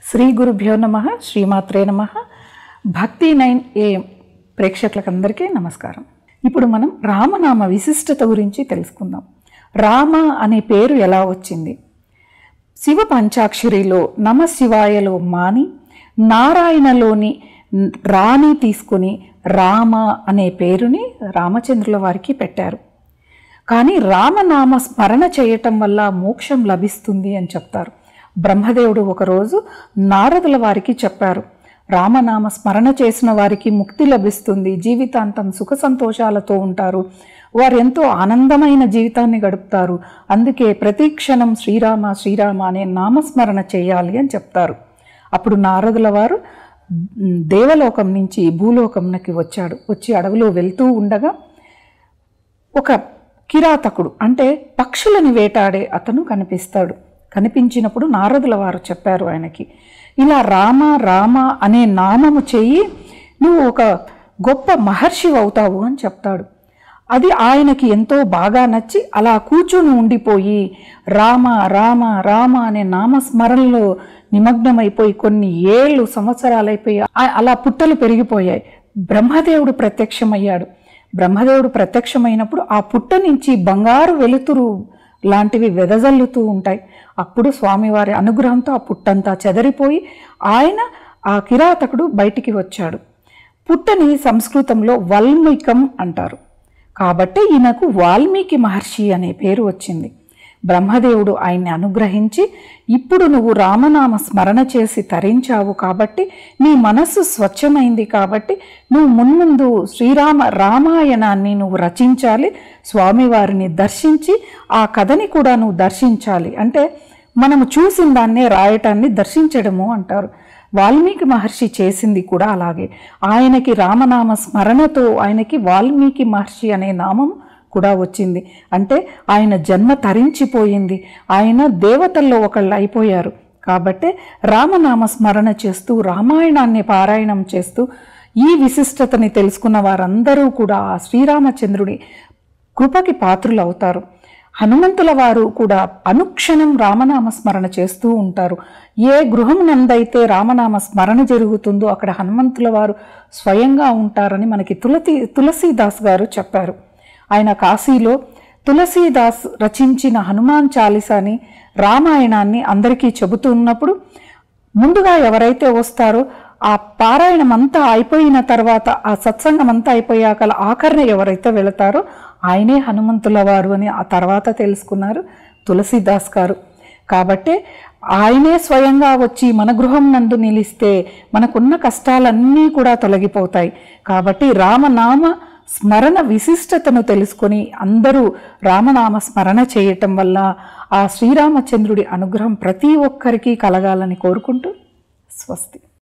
శ్రీ గురుభ్యో నమ శ్రీమాత్రే నమ భక్తి నైన్ ఏ ప్రేక్షకులకందరికీ నమస్కారం ఇప్పుడు మనం రామనామ విశిష్టత గురించి తెలుసుకుందాం రామ అనే పేరు ఎలా వచ్చింది శివ పంచాక్షరిలో నమ శివాయలో మాని నారాయణలోని రాణి తీసుకుని రామ అనే పేరుని రామచంద్రుల వారికి పెట్టారు కానీ రామనామ స్మరణ చేయటం వల్ల మోక్షం లభిస్తుంది అని చెప్తారు బ్రహ్మదేవుడు ఒకరోజు నారదుల వారికి చెప్పారు రామనామ స్మరణ చేసిన వారికి ముక్తి లభిస్తుంది జీవితాంతం సుఖ సంతోషాలతో ఉంటారు వారు ఎంతో ఆనందమైన జీవితాన్ని గడుపుతారు అందుకే ప్రతి క్షణం శ్రీరామ శ్రీరామ అనే నామస్మరణ చేయాలి అని చెప్తారు అప్పుడు నారదుల వారు మ్, దేవలోకం నుంచి భూలోకంకి వచ్చాడు వచ్చి అడవిలో వెళ్తూ ఉండగా ఒక కిరాతకుడు అంటే పక్షులని వేటాడే అతను కనిపిస్తాడు కనిపించినప్పుడు నారదుల వారు చెప్పారు ఆయనకి ఇలా రామ రామ అనే నామము చెయ్యి నువ్వు ఒక గొప్ప మహర్షి అవుతావు అని చెప్తాడు అది ఆయనకి ఎంతో బాగా నచ్చి అలా కూర్చొని ఉండిపోయి రామ రామ రామ అనే నామస్మరణలో నిమగ్నమైపోయి కొన్ని ఏళ్ళు సంవత్సరాలైపోయి ఆ- అలా పుట్టలు పెరిగిపోయాయి బ్రహ్మదేవుడు ప్రత్యక్షమయ్యాడు బ్రహ్మదేవుడు ప్రత్యక్షమైనప్పుడు ఆ పుట్ట నుంచి బంగారు వెలుతురు లాంటివి వెదజల్లుతూ ఉంటాయి అప్పుడు స్వామివారి అనుగ్రహంతో ఆ పుట్టంతా చెదరిపోయి ఆయన ఆ కిరాతకుడు బయటికి వచ్చాడు పుట్టని సంస్కృతంలో వల్మికం అంటారు కాబట్టి ఈయనకు వాల్మీకి మహర్షి అనే పేరు వచ్చింది బ్రహ్మదేవుడు ఆయన్ని అనుగ్రహించి ఇప్పుడు నువ్వు రామనామ స్మరణ చేసి తరించావు కాబట్టి నీ మనస్సు స్వచ్ఛమైంది కాబట్టి నువ్వు మున్ముందు శ్రీరామ రామాయణాన్ని నువ్వు రచించాలి స్వామివారిని దర్శించి ఆ కథని కూడా నువ్వు దర్శించాలి అంటే మనము చూసిన దాన్నే రాయటాన్ని దర్శించడము అంటారు వాల్మీకి మహర్షి చేసింది కూడా అలాగే ఆయనకి రామనామ స్మరణతో ఆయనకి వాల్మీకి మహర్షి అనే నామం కూడా వచ్చింది అంటే ఆయన జన్మ తరించిపోయింది ఆయన దేవతల్లో ఒకళ్ళు అయిపోయారు కాబట్టి రామనామ స్మరణ చేస్తూ రామాయణాన్ని పారాయణం చేస్తూ ఈ విశిష్టతని తెలుసుకున్న వారందరూ కూడా ఆ శ్రీరామచంద్రుడి కృపకి పాత్రులు అవుతారు హనుమంతుల వారు కూడా అనుక్షణం రామనామ స్మరణ చేస్తూ ఉంటారు ఏ గృహం నందైతే రామనామ స్మరణ జరుగుతుందో అక్కడ హనుమంతుల వారు స్వయంగా ఉంటారని మనకి తులసి తులసీదాస్ గారు చెప్పారు ఆయన కాశీలో తులసీదాస్ రచించిన హనుమాన్ చాలీసాని రామాయణాన్ని అందరికీ చెబుతూ ఉన్నప్పుడు ముందుగా ఎవరైతే వస్తారో ఆ పారాయణం అంతా అయిపోయిన తర్వాత ఆ సత్సంగం అంతా అయిపోయాక ఆఖరణ ఎవరైతే వెళతారో ఆయనే హనుమంతుల వారు అని ఆ తర్వాత తెలుసుకున్నారు తులసీదాస్ గారు కాబట్టి ఆయనే స్వయంగా వచ్చి మన గృహం నందు నిలిస్తే మనకున్న కష్టాలన్నీ కూడా తొలగిపోతాయి కాబట్టి రామనామ స్మరణ విశిష్టతను తెలుసుకొని అందరూ రామనామ స్మరణ చేయటం వల్ల ఆ శ్రీరామచంద్రుడి అనుగ్రహం ప్రతి ఒక్కరికి కలగాలని కోరుకుంటూ స్వస్తి